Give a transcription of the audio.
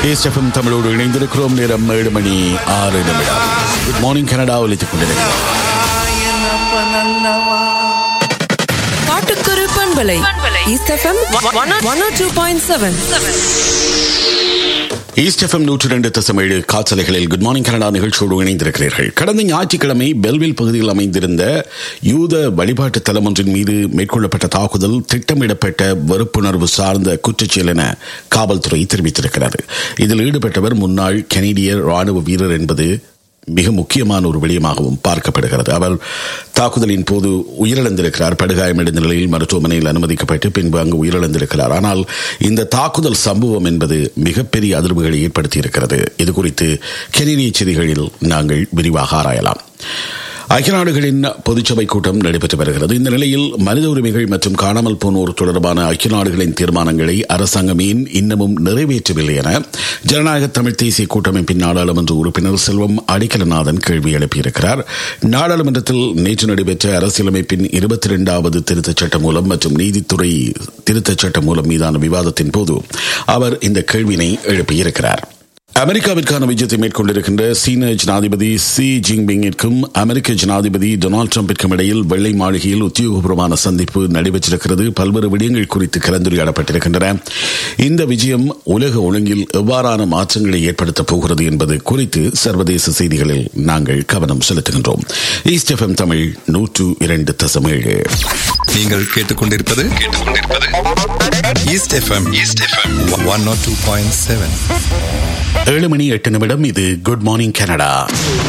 ஏஸ்எஃப்எம் தமிழோடு இணைந்திருக்கிறோம் நேரம் ஏழு மணி ஆறு நிமிடம் குட் மார்னிங் கனடா ஒலித்துக் கொண்டிருக்கிறோம் காட்டுக்குரு பண்பலை East FM one O two point seven East FM நூற்றி ரெண்டு தசமேழு காற்றலைகளில் குட் மார்னிங் கனடா நிகழ்ச்சியோடு இணைந்திருக்கிறீர்கள் கடந்த ஞாயிற்றுக்கிழமை பெல்வில் பகுதியில் அமைந்திருந்த யூத வழிபாட்டு தலம் ஒன்றின் மீது மேற்கொள்ளப்பட்ட தாக்குதல் திட்டமிடப்பட்ட வெறுப்புணர்வு சார்ந்த குற்றச்செயல் என காவல்துறை தெரிவித்திருக்கிறது இதில் ஈடுபட்டவர் முன்னாள் கனேடிய ராணுவ வீரர் என்பது மிக முக்கியமான ஒரு விடயமாகவும் பார்க்கப்படுகிறது அவர் தாக்குதலின் போது உயிரிழந்திருக்கிறார் படுகாயமடைந்த நிலையில் மருத்துவமனையில் அனுமதிக்கப்பட்டு பின்பு அங்கு உயிரிழந்திருக்கிறார் ஆனால் இந்த தாக்குதல் சம்பவம் என்பது மிகப்பெரிய அதிர்வுகளை ஏற்படுத்தியிருக்கிறது இது குறித்து கெனினிய செய்திகளில் நாங்கள் விரிவாக ஆராயலாம் ஐக்கிய நாடுகளின் பொதுச்சபை கூட்டம் நடைபெற்று வருகிறது இந்த நிலையில் மனித உரிமைகள் மற்றும் காணாமல் போனோர் தொடர்பான ஐக்கிய நாடுகளின் தீர்மானங்களை அரசாங்கம் ஏன் இன்னமும் நிறைவேற்றவில்லை என ஜனநாயக தமிழ் தேசிய கூட்டமைப்பின் நாடாளுமன்ற உறுப்பினர் செல்வம் அடிக்கலநாதன் கேள்வி எழுப்பியிருக்கிறார் நாடாளுமன்றத்தில் நேற்று நடைபெற்ற அரசியலமைப்பின் இருபத்தி இரண்டாவது திருத்தச் சட்ட மூலம் மற்றும் நீதித்துறை திருத்தச் சட்ட மூலம் மீதான விவாதத்தின் போது அவர் இந்த கேள்வியினை எழுப்பியிருக்கிறார் அமெரிக்காவிற்கான விஜயத்தை மேற்கொண்டிருக்கின்ற சீன ஜனாதிபதி சி ஜின்பிங்கிற்கும் அமெரிக்க ஜனாதிபதி டொனால்டு டிரம்பிற்கும் இடையில் வெள்ளை மாளிகையில் உத்தியோகபூர்வமான சந்திப்பு நடைபெற்றிருக்கிறது பல்வேறு விடயங்கள் குறித்து கலந்துரையாடப்பட்டிருக்கின்றன இந்த விஜயம் உலக ஒழுங்கில் எவ்வாறான மாற்றங்களை ஏற்படுத்தப் போகிறது என்பது குறித்து சர்வதேச செய்திகளில் நாங்கள் கவனம் செலுத்துகின்றோம் ஈஸ்ட் எஃப்எம் தமிழ் நூற்று இரண்டு தசமேழு நீங்கள் கேட்டுக்கொண்டிருப்பது கேட்டுக்கொண்டிருப்பது East FM East FM one nought two point seven ஏழு மணி எட்டு நிமிடம் இது குட் மார்னிங் கனடா